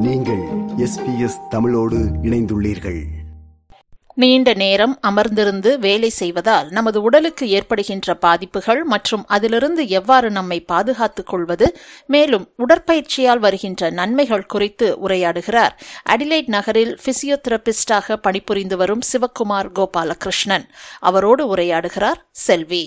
நீங்கள் எஸ்பிஎஸ் தமிழோடு இணைந்துள்ளீர்கள் நீண்ட நேரம் அமர்ந்திருந்து வேலை செய்வதால் நமது உடலுக்கு ஏற்படுகின்ற பாதிப்புகள் மற்றும் அதிலிருந்து எவ்வாறு நம்மை பாதுகாத்துக் கொள்வது மேலும் உடற்பயிற்சியால் வருகின்ற நன்மைகள் குறித்து உரையாடுகிறார் அடிலைட் நகரில் பிசியோதெரபிஸ்டாக பணிபுரிந்து வரும் சிவக்குமார் கோபாலகிருஷ்ணன் அவரோடு உரையாடுகிறார் செல்வி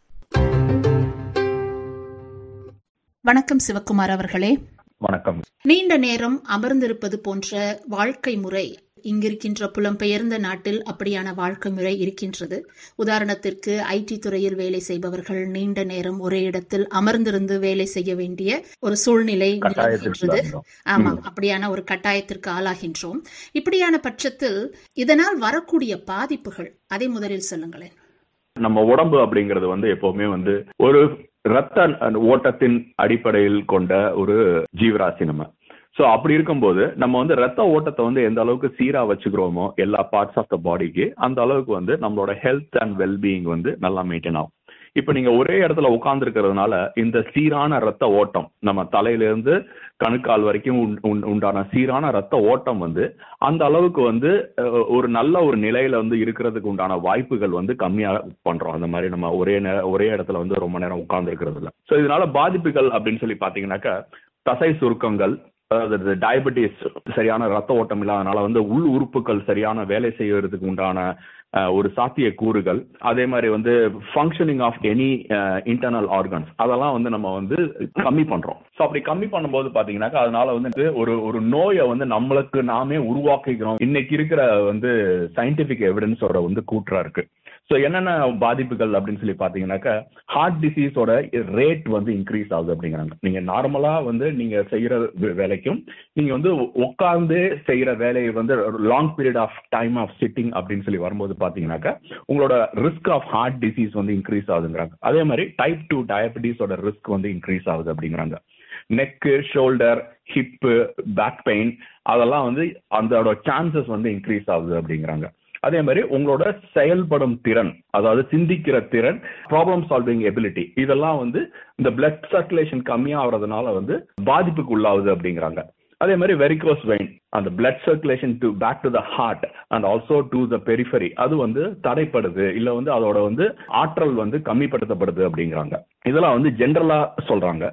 வணக்கம் சிவக்குமார் அவர்களே வணக்கம் நீண்ட நேரம் அமர்ந்திருப்பது போன்ற வாழ்க்கை முறை இங்கிருக்கின்ற புலம்பெயர்ந்த நாட்டில் அப்படியான வாழ்க்கை முறை இருக்கின்றது உதாரணத்திற்கு ஐடி துறையில் வேலை செய்பவர்கள் நீண்ட நேரம் ஒரே இடத்தில் அமர்ந்திருந்து வேலை செய்ய வேண்டிய ஒரு சூழ்நிலை நிலவுகின்றது ஆமாம் அப்படியான ஒரு கட்டாயத்திற்கு ஆளாகின்றோம் இப்படியான பட்சத்தில் இதனால் வரக்கூடிய பாதிப்புகள் அதை முதலில் சொல்லுங்களேன் நம்ம உடம்பு அப்படிங்கிறது வந்து எப்பவுமே வந்து ஒரு ரத்த ஓட்டத்தின் அடிப்படையில் கொண்ட ஒரு ஜீவராசி நம்ம சோ அப்படி இருக்கும்போது நம்ம வந்து ரத்த ஓட்டத்தை வந்து எந்த அளவுக்கு சீரா வச்சுக்கிறோமோ எல்லா பார்ட்ஸ் ஆஃப் த பாடிக்கு அந்த அளவுக்கு வந்து நம்மளோட ஹெல்த் அண்ட் வெல்பீயிங் வந்து நல்லா மெயின்டைன் ஆகும் இப்ப நீங்க ஒரே இடத்துல உட்கார்ந்து இருக்கிறதுனால இந்த சீரான ரத்த ஓட்டம் நம்ம தலையிலிருந்து கணுக்கால் வரைக்கும் உண்டான சீரான ரத்த ஓட்டம் வந்து அந்த அளவுக்கு வந்து ஒரு நல்ல ஒரு நிலையில வந்து இருக்கிறதுக்கு உண்டான வாய்ப்புகள் வந்து கம்மியா பண்றோம் அந்த மாதிரி நம்ம ஒரே ஒரே இடத்துல வந்து ரொம்ப நேரம் உட்கார்ந்து இருக்கிறதுல சோ இதனால பாதிப்புகள் அப்படின்னு சொல்லி பாத்தீங்கன்னாக்கா தசை சுருக்கங்கள் அதாவது டயபெட்டிஸ் சரியான ரத்த ஓட்டம் இல்லாதனால வந்து உள் உறுப்புகள் சரியான வேலை செய்யறதுக்கு உண்டான ஒரு சாத்திய கூறுகள் அதே மாதிரி வந்து functioning of any internal organs அதெல்லாம் வந்து நம்ம வந்து கம்மி பண்றோம் ஸோ அப்படி கம்மி பண்ணும்போது பாத்தீங்கன்னாக்கா அதனால வந்து ஒரு ஒரு நோயை வந்து நம்மளுக்கு நாமே உருவாக்கிக்கிறோம் இன்னைக்கு இருக்கிற வந்து சயின்டிபிக் எவிடன்ஸோட வந்து கூற்றா இருக்கு ஸோ என்னென்ன பாதிப்புகள் அப்படின்னு சொல்லி பாத்தீங்கன்னாக்கா ஹார்ட் டிசீஸோட ரேட் வந்து இன்க்ரீஸ் ஆகுது அப்படிங்கிறாங்க நீங்க நார்மலா வந்து நீங்க செய்யற வேலைக்கும் நீங்க வந்து உட்கார்ந்து செய்யற வேலையை வந்து long period of time of sitting அப்படின்னு சொல்லி வரும்போது பாத்தீங்கன்னாக்கா உங்களோட ரிஸ்க் ஆஃப் ஹார்ட் டிசீஸ் வந்து இன்க்ரீஸ் ஆகுதுங்கிறாங்க அதே மாதிரி டைப் டூ டயபிட்டிஸோட ரிஸ்க் வந்து இன்க்ரீஸ் ஆகுது அப்படிங்கிறாங்க neck shoulder hip back pain அதெல்லாம் வந்து அதோட சான்சஸ் வந்து இன்க்ரீஸ் ஆகுது அப்படிங்கிறாங்க அதே மாதிரி உங்களோட செயல்படும் திறன் அதாவது சிந்திக்கிற திறன் ப்ராப்ளம் சால்விங் எபிலிட்டி இதெல்லாம் வந்து இந்த பிளட் சர்க்குலேஷன் கம்மியாகிறதுனால வந்து பாதிப்புக்கு உள்ளாகுது அப்படிங்கிறாங்க அதே மாதிரி வெரிகோஸ் வெயின் அந்த blood circulation to back to the heart and also to the periphery அது வந்து தடைப்படுது இல்ல வந்து அதோட வந்து ஆற்றல் வந்து கம்மிப்படுத்தப்படுது அப்படிங்கிறாங்க இதெல்லாம் வந்து ஜென்ரலா சொல்றாங்க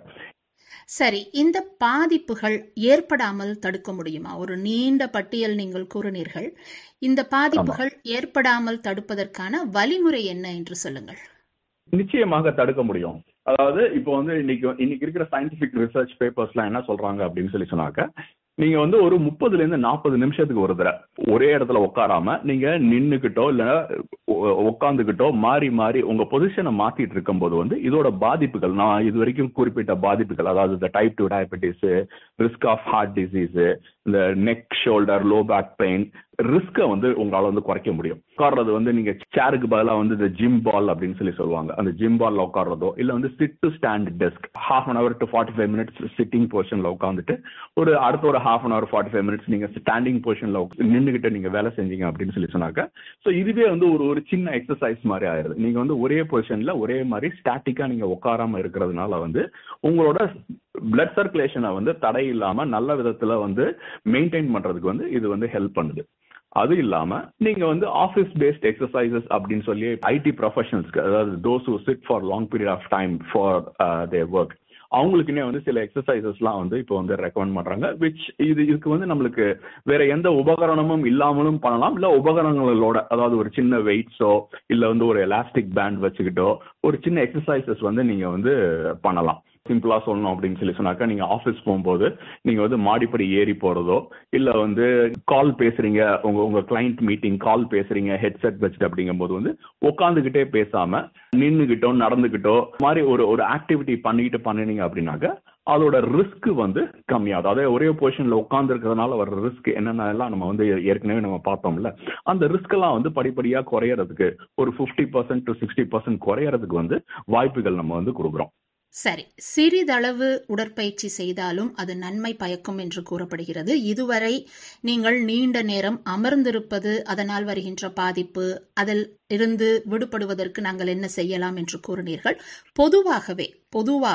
சரி இந்த பாதிப்புகள் ஏற்படாமல் தடுக்க முடியுமா ஒரு நீண்ட பட்டியல் நீங்கள் கூறினீர்கள் இந்த பாதிப்புகள் ஏற்படாமல் தடுப்பதற்கான வழிமுறை என்ன என்று சொல்லுங்கள் நிச்சயமாக தடுக்க முடியும் அதாவது இப்போ வந்து இன்னைக்கு இன்னைக்கு இருக்கிற சயின்டிபிக் ரிசர்ச் பேப்பர்ஸ்லாம் என்ன சொல்றாங்க அப்படின்னு சொல்லி சொன்னாக்க நீங்க வந்து ஒரு முப்பதுல இருந்து நாற்பது நிமிஷத்துக்கு ஒரு தடவை ஒரே இடத்துல உட்காராம நீங்க நின்னுக்கிட்டோ இல்ல உட்காந்துக்கிட்டோ மாறி மாறி உங்க பொசிஷனை மாத்திட்டு இருக்கும் போது வந்து இதோட பாதிப்புகள் நான் இது வரைக்கும் குறிப்பிட்ட பாதிப்புகள் அதாவது இந்த type two diabetes risk of heart disease இந்த neck shoulder low back pain ரிஸ்கை வந்து உங்களால வந்து குறைக்க முடியும் உட்கார்றது வந்து நீங்க சேருக்கு பதிலாக வந்து இந்த ஜிம் பால் அப்படின்னு சொல்லி சொல்லுவாங்க அந்த ஜிம் பால்ல உட்கார்றதோ இல்ல வந்து sit to stand desk half an hour to forty five minutes sitting பொசிஷன்ல உட்காந்துட்டு ஒரு அடுத்த ஒரு half an hour forty five minutes நீங்க ஸ்டாண்டிங் பொசிஷன்ல நின்றுகிட்டு நீங்க வேலை செஞ்சீங்க அப்படின்னு சொல்லி சொன்னாக்க ஸோ இதுவே வந்து ஒரு ஒரு சின்ன எக்ஸசைஸ் மாதிரி ஆயிருது நீங்க வந்து ஒரே பொசிஷன்ல ஒரே மாதிரி ஸ்டாட்டிக்கா நீங்க உட்காராம இருக்கிறதுனால வந்து உங்களோட பிளட் சர்க்குலேஷனை வந்து தடை இல்லாம நல்ல விதத்துல வந்து மெயின்டைன் பண்றதுக்கு வந்து இது வந்து ஹெல்ப் பண்ணுது அது இல்லாம நீங்க வந்து ஆஃபீஸ் பேஸ்ட் எக்ஸசைசஸ் அப்படின்னு சொல்லி ஐடி ப்ரொஃபஷனல்ஸ்க்கு அதாவது those who sit for long period of time for their work அவங்களுக்குன்னே வந்து சில எக்ஸசைசஸ்லாம் வந்து இப்போ வந்து ரெக்கமெண்ட் பண்றாங்க விச் இது இதுக்கு வந்து நம்மளுக்கு வேற எந்த உபகரணமும் இல்லாமலும் பண்ணலாம் இல்ல உபகரணங்களோட அதாவது ஒரு சின்ன வெயிட்ஸோ இல்ல வந்து ஒரு எலாஸ்டிக் பேண்ட் வச்சுக்கிட்டோ ஒரு சின்ன எக்ஸசைசஸ் வந்து நீங்க வந்து பண்ணலாம் சிம்பிளா சொல்லணும் அப்படின்னு சொல்லி சொன்னாக்கா நீங்க ஆஃபீஸ் போகும்போது நீங்க வந்து மாடிப்படி ஏறி போறதோ இல்ல வந்து கால் பேசுறீங்க உங்க உங்க கிளைண்ட் மீட்டிங் கால் பேசுறீங்க ஹெட்செட் வச்சுட்டு அப்படிங்கும் போது வந்து உட்காந்துக்கிட்டே பேசாம நின்னுகிட்டோ நடந்துகிட்டோ மாதிரி ஒரு ஒரு ஆக்டிவிட்டி பண்ணிக்கிட்டு பண்ணினீங்க அப்படின்னாக்க அதோட ரிஸ்க் வந்து கம்மியாகும் அதாவது ஒரே பொசிஷன்ல உட்கார்ந்து இருக்கிறதுனால வர ரிஸ்க் என்னென்ன எல்லாம் நம்ம வந்து ஏற்கனவே நம்ம பார்த்தோம்ல அந்த ரிஸ்க் எல்லாம் வந்து படிப்படியா குறையறதுக்கு ஒரு fifty percent to sixty percent குறையறதுக்கு வந்து வாய்ப்புகள் நம்ம வந்து கொடுக்குறோம் சரி சிறிதளவு உடற்பயிற்சி செய்தாலும் அது நன்மை பயக்கும் என்று கூறப்படுகிறது இதுவரை நீங்கள் நீண்ட நேரம் அமர்ந்திருப்பது அதனால் வருகின்ற பாதிப்பு அதில் இருந்து விடுபடுவதற்கு நாங்கள் என்ன செய்யலாம் என்று கூறினீர்கள் பொதுவாகவே பொதுவாக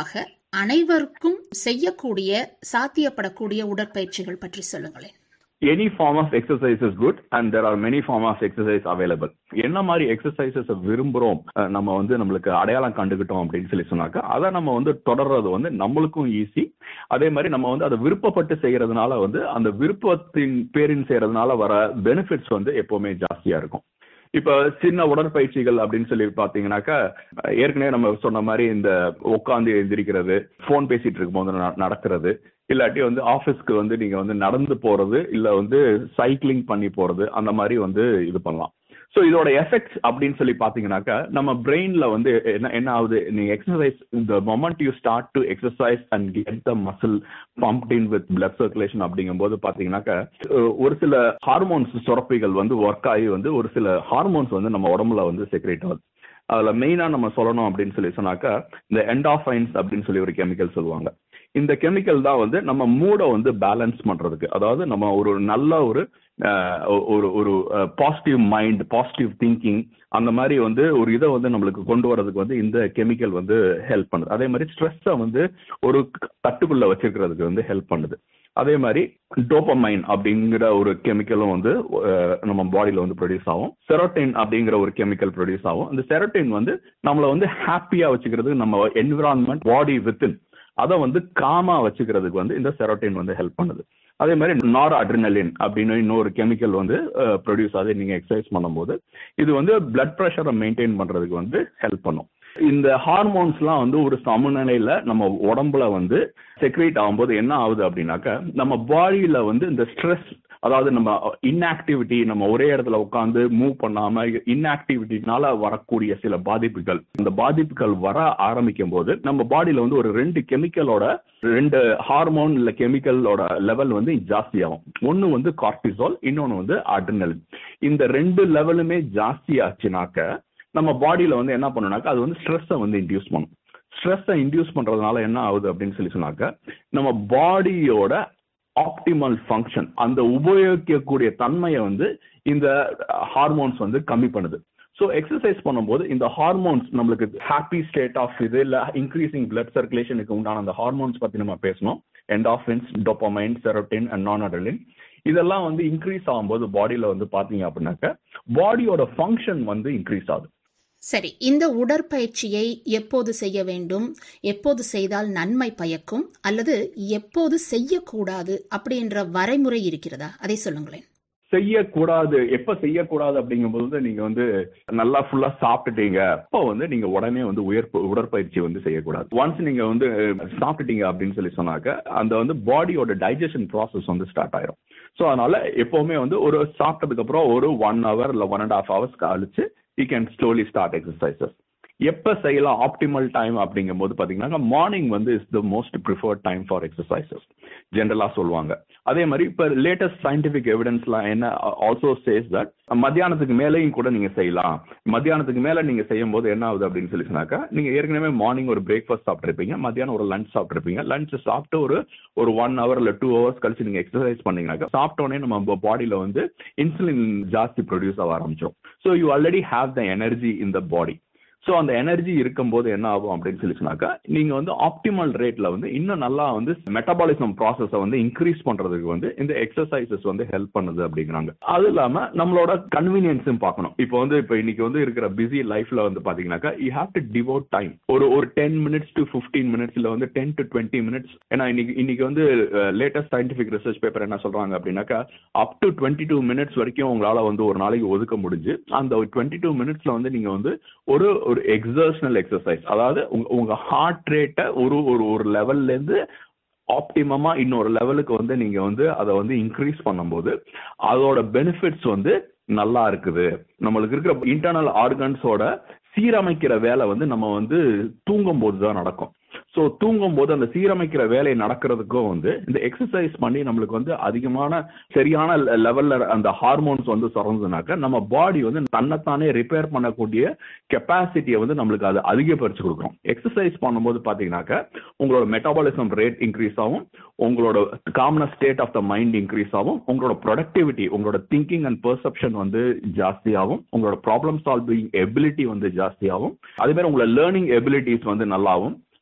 அனைவருக்கும் செய்யக்கூடிய சாத்தியப்படக்கூடிய உடற்பயிற்சிகள் பற்றி சொல்லுங்களேன் any form of exercise is good and there are many form of exercise available என்ன மாதிரி எக்ஸசைசஸ் விரும்புறோம் அஹ் நம்ம வந்து நம்மளுக்கு அடையாளம் கண்டுகிட்டோம் அப்படின்னு சொல்லி சொன்னாக்கா அதை நம்ம வந்து தொடர்றது வந்து நம்மளுக்கும் ஈஸி அதே மாதிரி நம்ம வந்து அதை விருப்பப்பட்டு செய்யறதுனால வந்து அந்த விருப்பத்தின் பேரின் செய்யறதுனால வர பெனிஃபிட்ஸ் வந்து எப்பவுமே ஜாஸ்தியா இருக்கும் இப்ப சின்ன உடற்பயிற்சிகள் அப்படின்னு சொல்லி பாத்தீங்கன்னாக்கா ஏற்கனவே நம்ம சொன்ன மாதிரி இந்த உட்காந்து எந்திரிக்கிறது போன் பேசிட்டு இருக்கும்போது ந- நடக்கிறது இல்லாட்டி வந்து ஆபீஸ்க்கு வந்து நீங்க வந்து நடந்து போறது இல்ல வந்து சைக்கிளிங் பண்ணி போறது அந்த மாதிரி வந்து இது பண்ணலாம் ஸோ இதோட எஃபெக்ட்ஸ் அப்படின்னு சொல்லி பாத்தீங்கன்னாக்கா நம்ம பிரெயின்ல வந்து என்ன என்ன ஆகுது நீங்க எக்ஸசைஸ் இந்த moment you start to exercise and get the muscle pumped in with blood circulation அப்படிங்கும்போது பாத்தீங்கன்னாக்கா அஹ் ஒரு சில ஹார்மோன்ஸ் சுரப்பிகள் வந்து ஒர்க் ஆகி வந்து ஒரு சில ஹார்மோன்ஸ் வந்து நம்ம உடம்புல வந்து செக்ரேட் ஆகுது அதுல மெயினா நம்ம சொல்லணும் அப்படின்னு சொல்லி சொன்னாக்கா இந்த என்டாஃபைன்ஸ் அப்படின்னு சொல்லி ஒரு கெமிக்கல் சொல்லுவாங்க இந்த கெமிக்கல் தான் வந்து நம்ம மூடை வந்து பேலன்ஸ் பண்றதுக்கு அதாவது நம்ம ஒரு நல்ல ஒரு அஹ், ஒரு ஒரு பாசிட்டிவ் மைண்ட் பாசிட்டிவ் திங்கிங் அந்த மாதிரி வந்து ஒரு இதை வந்து நம்மளுக்கு கொண்டு வரதுக்கு வந்து இந்த கெமிக்கல் வந்து ஹெல்ப் பண்ணுது அதே மாதிரி ஸ்ட்ரெஸ்ஸை வந்து ஒரு தட்டுக்குள்ள வச்சிருக்கிறதுக்கு வந்து ஹெல்ப் பண்ணுது அதே மாதிரி டோப்பமைன் அப்படிங்கிற ஒரு கெமிக்கலும் வந்து அஹ், நம்ம பாடியில வந்து ப்ரொடியூஸ் ஆகும் செரோட்டின் அப்படிங்கிற ஒரு கெமிக்கல் ப்ரொடியூஸ் ஆகும் இந்த செரோட்டின் வந்து நம்மள வந்து ஹாப்பியா வச்சுக்கிறதுக்கு நம்ம என்விரான்மெண்ட் பாடி வித்தின் அதை வந்து காமா வச்சுக்கிறதுக்கு வந்து இந்த செரோட்டின் வந்து ஹெல்ப் பண்ணுது அதே மாதிரி நார் அட்ரினலின் அப்படின்னு இன்னொரு கெமிக்கல் வந்து ப்ரொடியூஸ் ஆகுது நீங்க எக்ஸசைஸ் பண்ணும்போது இது வந்து பிளட் ப்ரெஷரை மெயின்டைன் பண்றதுக்கு வந்து ஹெல்ப் பண்ணும் இந்த ஹார்மோன்ஸ்லாம் வந்து ஒரு சமநிலையில நம்ம உடம்புல வந்து செக்ரேட் ஆகும்போது என்ன ஆகுது அப்படின்னாக்கா நம்ம பாடியில வந்து இந்த ஸ்ட்ரெஸ் அதாவது நம்ம இன்ஆக்டிவிட்டி நம்ம ஒரே இடத்துல உட்காந்து மூவ் பண்ணாம இன்ஆக்டிவிட்டினால வரக்கூடிய சில பாதிப்புகள் இந்த பாதிப்புகள் வர ஆரம்பிக்கும் போது நம்ம பாடியில வந்து ஒரு ரெண்டு கெமிக்கலோட ரெண்டு ஹார்மோன் இல்ல கெமிக்கலோட லெவல் வந்து ஜாஸ்தி ஆகும் ஒன்னு வந்து கார்டிசால் இன்னொன்னு வந்து அட்ரினலின் இந்த ரெண்டு லெவலுமே ஜாஸ்தி ஆச்சுனாக்க நம்ம பாடியில வந்து என்ன பண்ணுனாக்கா அது வந்து ஸ்ட்ரெஸ்ஸை வந்து இன்டியூஸ் பண்ணும் ஸ்ட்ரெஸ்ஸை இன்டியூஸ் பண்றதுனால என்ன ஆகுது அப்படின்னு சொல்லி சொன்னாக்க நம்ம பாடியோட ஆப்டிமல் ஃபங்க்ஷன் அந்த உபயோகிக்கக்கூடிய தன்மையை வந்து இந்த ஹார்மோன்ஸ் வந்து கம்மி பண்ணுது ஸோ எக்ஸசைஸ் பண்ணும்போது இந்த ஹார்மோன்ஸ் நம்மளுக்கு ஹாப்பி ஸ்டேட் ஆஃப் இது இல்லை இன்க்ரீசிங் பிளட் சர்க்குலேஷனுக்கு உண்டான அந்த ஹார்மோன்ஸ் பத்தி நம்ம பேசணும் என்டாஃபின்ஸ் டொப்பமைன் செரோட்டின் அண்ட் நான் அடலின் இதெல்லாம் வந்து இன்க்ரீஸ் ஆகும்போது பாடியில வந்து பாத்தீங்க அப்படின்னாக்க பாடியோட ஃபங்க்ஷன் வந்து இன்க்ரீஸ் ஆகுது சரி இந்த உடற்பயிற்சியை எப்போது செய்ய வேண்டும் எப்போது செய்தால் நன்மை பயக்கும் அல்லது எப்போது செய்யக்கூடாது அப்படின்ற வரைமுறை இருக்கிறதா அதை சொல்லுங்களேன் செய்யக்கூடாது எப்ப செய்யக்கூடாது அப்படிங்கும்போது நீங்க வந்து நல்லா ஃபுல்லா சாப்பிட்டுட்டீங்க அப்ப வந்து நீங்க உடனே வந்து உயர் உடற்பயிற்சி வந்து செய்யக்கூடாது ஒன்ஸ் நீங்க வந்து சாப்பிட்டுட்டீங்க அப்படின்னு சொல்லி சொன்னாக்க அந்த வந்து பாடியோட டைஜஷன் ப்ராசஸ் வந்து ஸ்டார்ட் ஆயிரும் ஸோ அதனால எப்பவுமே வந்து ஒரு சாப்பிட்டதுக்கு அப்புறம் ஒரு ஒன் ஹவர் இல்ல ஒன் அண்ட் ஹாஃப் ஹவர்ஸ் கழிச்சு you can slowly start exercises எப்ப செய்யலாம் ஆப்டிமல் டைம் அப்படிங்கும் போது பாத்தீங்கன்னா மார்னிங் வந்து is the most preferred time for exercises ஜென்ரலா சொல்லுவாங்க அதே மாதிரி இப்ப லேட்டஸ்ட் சயின்டிபிக் எவிடன்ஸ்லாம் என்ன ஆல்சோ சேஸ் தட் மத்தியானத்துக்கு மேலேயும் கூட நீங்க செய்யலாம் மத்தியானத்துக்கு மேல நீங்க செய்யும் போது என்ன ஆகுது அப்படின்னு சொல்லி சொன்னாக்கா நீங்க ஏற்கனவே மார்னிங் ஒரு பிரேக்ஃபாஸ்ட் சாப்பிட்டுருப்பீங்க மத்தியானம் ஒரு லஞ்ச் சாப்பிட்டுருப்பீங்க லஞ்ச் சாப்பிட்டு ஒரு ஒரு ஒன் ஹவர் இல்ல டூ ஹவர்ஸ் கழிச்சு நீங்க எக்ஸசைஸ் பண்ணீங்கன்னாக்கா சாப்பிட்டோடனே நம்ம பாடியில வந்து இன்சுலின் ஜாஸ்தி ப்ரொடியூஸ் ஆக ஆரம்பிச்சிடும் so you already have the energy in the body so அந்த எனர்ஜி இருக்கும்போது என்ன ஆகும் அப்படின்னு சொல்லி சொன்னாக்கா நீங்க வந்து ஆப்டிமல் ரேட்ல வந்து இன்னும் நல்லா வந்து மெட்டபாலிசம் ப்ராசஸை வந்து இன்க்ரீஸ் பண்றதுக்கு வந்து இந்த எக்ஸசைசஸ் வந்து ஹெல்ப் பண்ணுது அப்படிங்கிறாங்க அது இல்லாம நம்மளோட கன்வீனியன்ஸும் பார்க்கணும் இப்போ வந்து இப்போ இன்னைக்கு வந்து இருக்கிற பிஸி லைஃப்ல வந்து பாத்தீங்கன்னாக்கா you have to devote time ஒரு ஒரு ten minutes to fifteen minutes இல்ல வந்து டென் டு டுவெண்ட்டி மினிட்ஸ் ஏன்னா இன்னைக்கு இன்னைக்கு வந்து லேட்டஸ்ட் சயின்டிபிக் ரிசர்ச் பேப்பர் என்ன சொல்றாங்க அப்படின்னாக்கா up to twenty two minutes வரைக்கும் உங்களால வந்து ஒரு நாளைக்கு ஒதுக்க முடிஞ்சு அந்த டுவெண்ட்டி டூ மினிட்ஸ்ல வந்து நீங்க வந்து ஒரு ஒரு எக்ஸர்ஷனல் எக்ஸசைஸ் அதாவது உங்க உங்க ஹார்ட் ரேட்டை ஒரு ஒரு ஒரு லெவல்ல இருந்து ஆப்டிமமா இன்னொரு லெவலுக்கு வந்து நீங்க வந்து அதை வந்து இன்க்ரீஸ் பண்ணும்போது அதோட பெனிஃபிட்ஸ் வந்து நல்லா இருக்குது நம்மளுக்கு இருக்கிற இன்டர்னல் ஆர்கன்ஸோட சீரமைக்கிற வேலை வந்து நம்ம வந்து தூங்கும் போது தான் நடக்கும் ஸோ தூங்கும் போது அந்த சீரமைக்கிற வேலை நடக்கிறதுக்கும் வந்து இந்த எக்ஸசைஸ் பண்ணி நம்மளுக்கு வந்து அதிகமான சரியான லெவல்ல அந்த ஹார்மோன்ஸ் வந்து சுரந்ததுனாக்க நம்ம பாடி வந்து தன்னைத்தானே ரிப்பேர் பண்ணக்கூடிய கெப்பாசிட்டியை வந்து நம்மளுக்கு அது அதிகப்படுத்தி கொடுக்கும் எக்ஸசைஸ் பண்ணும்போது பாத்தீங்கன்னாக்க உங்களோட மெட்டபாலிசம் ரேட் இன்க்ரீஸ் ஆகும் உங்களோட common state of the mind increase ஆகும் உங்களோட ப்ரொடக்டிவிட்டி உங்களோட திங்கிங் அண்ட் பெர்செப்ஷன் வந்து ஜாஸ்தி ஆகும் உங்களோட ப்ராப்ளம் சால்விங் எபிலிட்டி வந்து ஜாஸ்தி ஆகும் அதே மாதிரி உங்களோட லேர்னிங் எபிலிட்டிஸ் வந்து நல்லாவும்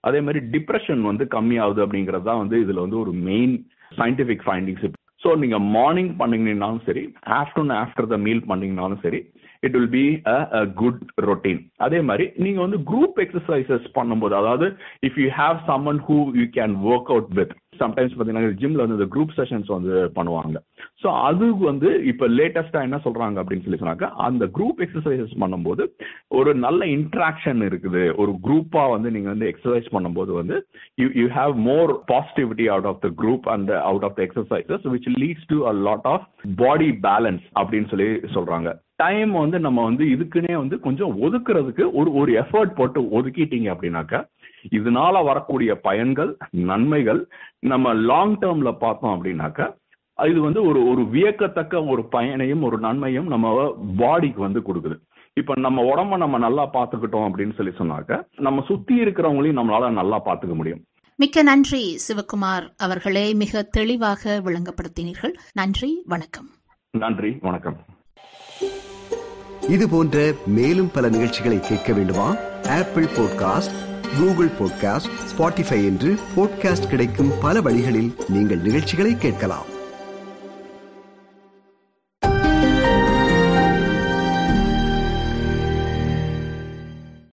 அதே மாதிரி டிப்ரெஷன் வந்து கம்மியாகுது அப்படிங்கிறது தான் வந்து இதுல வந்து ஒரு மெயின் சயின்டிபிக் ஃபைண்டிங்ஸ் ஸோ நீங்க மார்னிங் பண்ணீங்கன்னாலும் சரி ஆஃப்டர்நூன் ஆஃப்டர் த மீல் பண்ணீங்கனாலும் சரி it will be a good routine அதே மாதிரி நீங்க வந்து குரூப் எக்ஸசைசஸ் பண்ணும்போது அதாவது if you have someone who you can work out with sometimes பார்த்தீங்கன்னா ஜிம்ல வந்து இந்த குரூப் செஷன்ஸ் வந்து பண்ணுவாங்க ஸோ அது வந்து இப்போ லேட்டஸ்டா என்ன சொல்றாங்க அப்படின்னு சொல்லி சொன்னாக்க அந்த குரூப் எக்ஸசைசஸ் பண்ணும்போது ஒரு நல்ல இன்ட்ராக்ஷன் இருக்குது ஒரு குரூப்பா வந்து நீங்க வந்து எக்ஸசைஸ் பண்ணும்போது வந்து you you have more positivity out of the group and out of the exercises which leads to a lot of body balance அப்படின்னு சொல்லி சொல்றாங்க டைம் வந்து நம்ம வந்து இதுக்குன்னே வந்து கொஞ்சம் ஒதுக்குறதுக்கு ஒரு ஒரு எஃபர்ட் போட்டு ஒதுக்கிட்டீங்க அப்படின்னாக்கா இதனால வரக்கூடிய பயன்கள் நன்மைகள் நம்ம லாங் டேர்ம்ல பார்த்தோம் அப்படின்னாக்கா இது வந்து ஒரு ஒரு வியக்கத்தக்க ஒரு பயனையும் ஒரு நன்மையும் நம்ம பாடிக்கு வந்து கொடுக்குது இப்ப நம்ம உடம்ப நம்ம நல்லா பாத்துக்கிட்டோம் அப்படின்னு சொல்லி சொன்னாக்க நம்ம சுத்தி இருக்கிறவங்களையும் நம்மளால நல்லா பாத்துக்க முடியும் மிக்க நன்றி சிவகுமார் அவர்களே மிக தெளிவாக விளங்கப்படுத்தினீர்கள் நன்றி வணக்கம் நன்றி வணக்கம் இது போன்ற மேலும் பல நிகழ்ச்சிகளை கேட்க வேண்டுமா Apple podcast Google podcast Spotify என்று பாட்காஸ்ட் கிடைக்கும் பல வழிகளில் நீங்கள் நிகழ்ச்சிகளை கேட்கலாம்